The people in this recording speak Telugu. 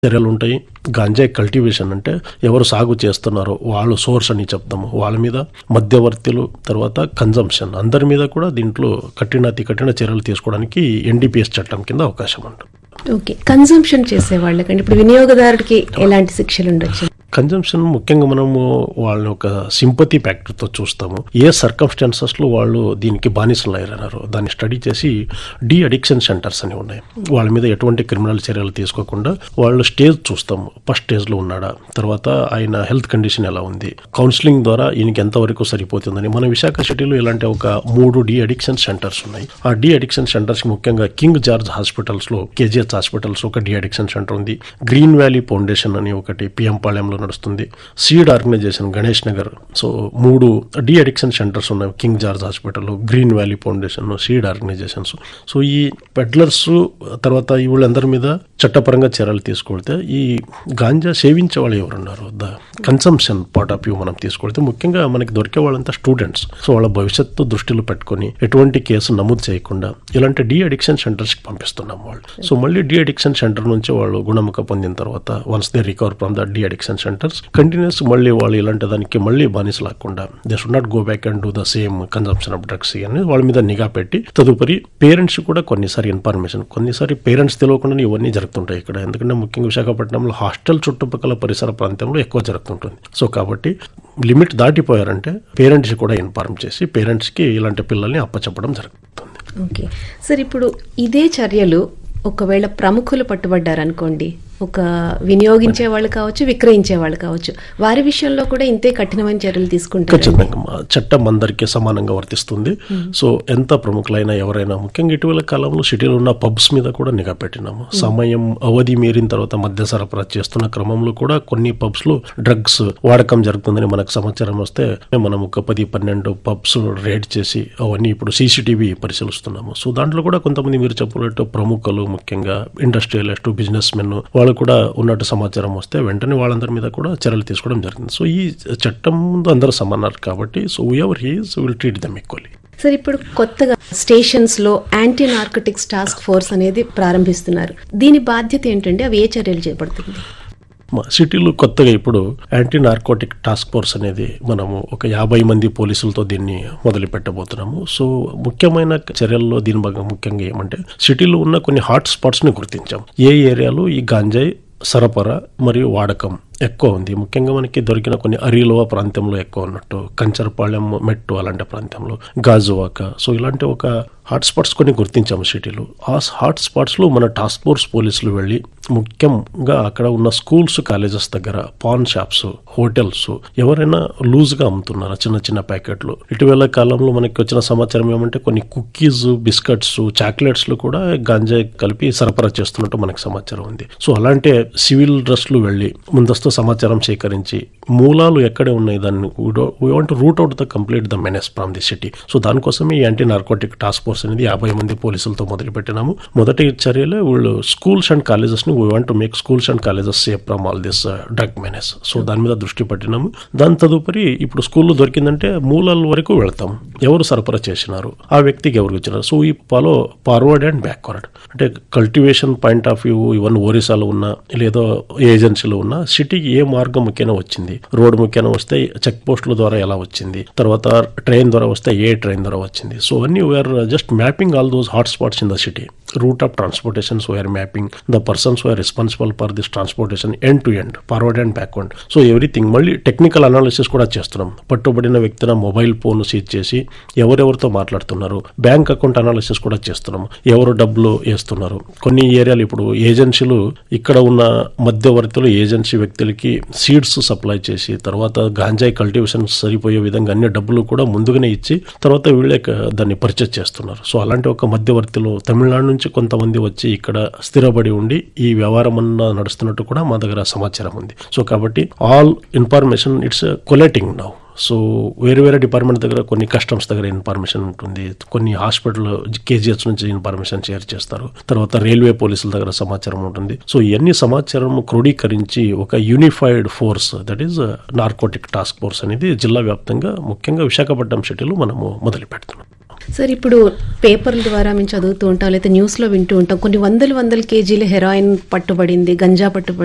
చర్యలు ఉంటాయి గాంజాయి కల్టివేషన్ అంటే ఎవరు సాగు చేస్తున్నారో వాళ్ళు సోర్స్ అని చెప్తాము వాళ్ళ మీద మధ్యవర్తులు తర్వాత కన్జంప్షన్ అందరి మీద కూడా దీంట్లో కఠిన అతి కఠిన చర్యలు తీసుకోవడానికి ఎన్డీపీఎస్ చట్టం కింద అవకాశం ఉంటుంది ఓకే కన్సంప్షన్ చేసే వాళ్ళకండి ఇప్పుడు వినియోగదారుడికి ఎలాంటి శిక్షలు ఉండొచ్చు కన్జంప్షన్ ముఖ్యంగా మనము వాళ్ళని ఒక సింపతి తో చూస్తాము ఏ సర్కమ్స్టాన్సెస్ లో వాళ్ళు దీనికి బానిసలు అయ్యారన్నారు దాన్ని స్టడీ చేసి డి అడిక్షన్ సెంటర్స్ అని ఉన్నాయి వాళ్ళ మీద ఎటువంటి క్రిమినల్ చర్యలు తీసుకోకుండా వాళ్ళు స్టేజ్ చూస్తాము ఫస్ట్ స్టేజ్ లో ఉన్నాడా తర్వాత ఆయన హెల్త్ కండిషన్ ఎలా ఉంది కౌన్సిలింగ్ ద్వారా ఈయనకి ఎంతవరకు సరిపోతుందని మన విశాఖ సిటీలో ఇలాంటి ఒక మూడు డి అడిక్షన్ సెంటర్స్ ఉన్నాయి ఆ డి అడిక్షన్ సెంటర్స్ ముఖ్యంగా కింగ్ జార్జ్ హాస్పిటల్స్ లో కేజీహెచ్ హాస్పిటల్స్ ఒక డి అడిక్షన్ సెంటర్ ఉంది గ్రీన్ వ్యాలీ ఫౌండేషన్ అని ఒకటి పిఎం పాళెంలో నడుస్తుంది SEED organisation Ganesh Nagar so మూడు డి అడిక్షన్ సెంటర్స్ ఉన్నాయి King George hospital Green Valley Foundation SEED organisations so ఈ పెడ్లర్స్ తర్వాత ఈ వీళ్ళందరి మీద చట్టపరంగా చర్యలు తీసుకొడితే ఈ గాంజా సేవించే వాళ్ళు ఎవరున్నారు the consumption part of view మనం తీసుకొడితే ముఖ్యంగా మనకి దొరికే వాళ్ళంతా స్టూడెంట్స్ సో వాళ్ళ భవిష్యత్తు దృష్టిలో పెట్టుకొని ఎటువంటి కేసు నమోదు చేయకుండా ఇలాంటి డి అడిక్షన్ సెంటర్స్ కి పంపిస్తున్నాం వాళ్ళు సో మళ్ళీ డి అడిక్షన్ సెంటర్ నుంచి వాళ్ళు గుణముఖ పొందిన తర్వాత once they recover from the de-addiction centres continues మళ్ళీ వాళ్ళు ఇలాంటి దానికి మళ్ళీ బానిస లాక్కుండా they should not go back and do the same consumption of drugs అని వాళ్ళ మీద నిఘా పెట్టి తదుపరి పేరెంట్స్ కూడా కొన్నిసారి ఇన్ఫర్మేషన్ కొన్నిసారి పేరెంట్స్ తెలియకుండా ఇవన్నీ జరుగుతుంటాయి ఇక్కడ ఎందుకంటే ముఖ్యంగా విశాఖపట్నంలో హాస్టల్ చుట్టుపక్కల పరిసర ప్రాంతంలో ఎక్కువ జరుగుతుంటుంది సో కాబట్టి లిమిట్ దాటిపోయారంటే పేరెంట్స్ కూడా ఇన్ఫార్మ్ చేసి పేరెంట్స్కి ఇలాంటి పిల్లల్ని అప్పచెప్పడం జరుగుతుంది ఓకే సార్ ఇప్పుడు ఇదే చర్యలు ఒకవేళ ప్రముఖులు పట్టుబడ్డారనుకోండి ఒక వినియోగించే వాళ్ళు కావచ్చు విక్రయించే వాళ్ళు కావచ్చు వారి విషయంలో కూడా ఇంతే కఠినమైన చర్యలు తీసుకుంటారు ఖచ్చితంగా మా చట్టం అందరికీ సమానంగా వర్తిస్తుంది సో ఎంత ప్రముఖులైనా ఎవరైనా ముఖ్యంగా ఇటీవల కాలంలో సిటీలో ఉన్న పబ్స్ మీద కూడా నిఘా పెట్టినాము సమయం అవధి మీరిన తర్వాత మద్య సరఫరా చేస్తున్న క్రమంలో కూడా కొన్ని పబ్స్ లో డ్రగ్స్ వాడకం జరుగుతుందని మనకు సమాచారం వస్తే మనం ఒక పది పన్నెండు పబ్స్ రేడ్ చేసి అవన్నీ ఇప్పుడు సీసీటీవీ పరిశీలిస్తున్నాము సో దాంట్లో కూడా కొంతమంది మీరు చెప్పినట్టు ప్రముఖులు ముఖ్యంగా ఇండస్ట్రియలిస్ట్ బిజినెస్ మెన్ వాళ్ళు కూడా ఉన్నట్టు సమాచారం వస్తే వెంటనే వాళ్ళందరి మీద కూడా చర్యలు తీసుకోవడం జరిగింది సో ఈ చట్టం ముందు అందరూ సమానారు కాబట్టి so ever he's will treat them equally sir ఇప్పుడు కొత్తగా స్టేషన్స్ లో యాంటీ నార్కోటిక్స్ టాస్క్ ఫోర్స్ అనేది ప్రారంభిస్తున్నారు దీని బాధ్యత ఏంటంటే అవి ఏ చర్యలు చేపడుతుంది మా సిటీలో కొత్తగా ఇప్పుడు యాంటీ నార్కోటిక్ టాస్క్ ఫోర్స్ అనేది మనము ఒక యాభై మంది పోలీసులతో దీన్ని మొదలు పెట్టబోతున్నాము సో ముఖ్యమైన చర్యల్లో దీని భాగంగా ముఖ్యంగా ఏమంటే సిటీలో ఉన్న కొన్ని హాట్ స్పాట్స్ ని గుర్తించాం ఏ ఏరియాలో ఈ గాంజాయి సరఫరా మరియు వాడకం ఎక్కువ ఉంది ముఖ్యంగా మనకి దొరికిన కొన్ని అరిలోవ ప్రాంతంలో ఎక్కువ ఉన్నట్టు కంచరపాళెం మెట్టు అలాంటి ప్రాంతంలో గాజువాక సో ఇలాంటి ఒక హాట్ స్పాట్స్ కొన్ని గుర్తించాము సిటీలో ఆ హాట్ స్పాట్స్ లో మన టాస్క్ ఫోర్స్ పోలీసులు వెళ్ళి ముఖ్యంగా అక్కడ ఉన్న స్కూల్స్ కాలేజెస్ దగ్గర పాన్ షాప్స్ హోటల్స్ ఎవరైనా లూజ్ గా అమ్ముతున్నారా చిన్న చిన్న ప్యాకెట్లు ఇటీవల కాలంలో మనకి వచ్చిన సమాచారం ఏమంటే కొన్ని కుక్కీస్ బిస్కెట్స్ చాక్లెట్స్ లో కూడా గాంజాయి కలిపి సరఫరా చేస్తున్నట్టు మనకి సమాచారం ఉంది సో అలాంటి సివిల్ డ్రెస్లు వెళ్ళి ముందస్తు సమాచారం సేకరించి మూలాలు ఎక్కడే ఉన్నాయి దాన్ని we want root out the complete the menace from the city so దానికోసమే ఈ యాంటీ నార్కోటిక్ టాస్క్ ఫోర్స్ అనేది యాభై మంది పోలీసులతో మొదలు పెట్టినాము మొదటి చర్యలో వీళ్ళు స్కూల్స్ అండ్ కాలేజెస్ ని we want to make schools and colleges safe from all this drug menace so దాని మీద దృష్టి పెట్టినాము దాని తదుపరి ఇప్పుడు స్కూల్లో దొరికిందంటే మూలాల వరకు వెళ్తాం ఎవరు సరఫరా చేసినారు ఆ వ్యక్తికి ఎవరు ఇచ్చినారు సో ఈ ఫాలో ఫార్వర్డ్ అండ్ బ్యాక్వర్డ్ అంటే cultivation point of view even ఒరిస్సాలో ఉన్న లేదో ఏజెన్సీలో ఉన్న సిటీకి ఏ మార్గం ముఖ్యంగా వచ్చింది రోడ్ ముఖ్యంగా వస్తే చెక్ పోస్టుల ద్వారా ఎలా వచ్చింది తర్వాత ట్రైన్ ద్వారా వస్తే ఏ ట్రైన్ ద్వారా వచ్చింది సో అన్ని we're just mapping all those hot spots in the city route of transportations we're mapping the persons we're responsible for this transportation end to end forward and backward so everything మళ్ళీ టెక్నికల్ అనాలిసిస్ కూడా చేస్తున్నాం పట్టుబడిన వ్యక్తిన మొబైల్ ఫోన్ సీజ్ చేసి ఎవరెవరితో మాట్లాడుతున్నారు బ్యాంక్ అకౌంట్ అనాలిసిస్ కూడా చేస్తున్నాం ఎవరు డబ్బులు వేస్తున్నారు కొన్ని ఏరియాలు ఇప్పుడు ఏజెన్సీలు ఇక్కడ ఉన్న మధ్యవర్తులు ఏజెన్సీ వ్యక్తులకి సీడ్స్ సప్లై చేసి తర్వాత గాంజాయి కల్టివేషన్ సరిపోయే విధంగా అన్ని డబ్బులు కూడా ముందుగానే ఇచ్చి తర్వాత వీళ్ళే క- దాన్ని పర్చేజ్ చేస్తున్నారు సో అలాంటి ఒక మధ్యవర్తులు తమిళనాడు నుంచి కొంతమంది వచ్చి ఇక్కడ స్థిరపడి ఉండి ఈ వ్యవహారం అన్న నడుస్తున్నట్టు కూడా మా దగ్గర సమాచారం ఉంది సో కాబట్టి all information it's collecting now so వేరే వేరే డిపార్ట్మెంట్ దగ్గర కొన్ని కస్టమ్స్ దగ్గర ఇన్ఫర్మేషన్ ఉంటుంది కొన్ని హాస్పిటల్ కేజీహెచ్ నుంచి ఇన్ఫర్మేషన్ షేర్ చేస్తారు తర్వాత రైల్వే పోలీసుల దగ్గర సమాచారం ఉంటుంది సో ఇవన్నీ సమాచారం క్రోడీకరించి ఒక unified force that is narcotic task force అనేది జిల్లా వ్యాప్తంగా ముఖ్యంగా విశాఖపట్నం సిటీలో మనము మొదలు పెడుతున్నాం సార్ ఇప్పుడు పేపర్ల ద్వారా మేము చదువుతూ ఉంటాం లేదా న్యూస్ లో వింటూ ఉంటాం కొన్ని వందల వందల కేజీల హెరాయిన్ పట్టుబడింది గంజా పట్టుబడింది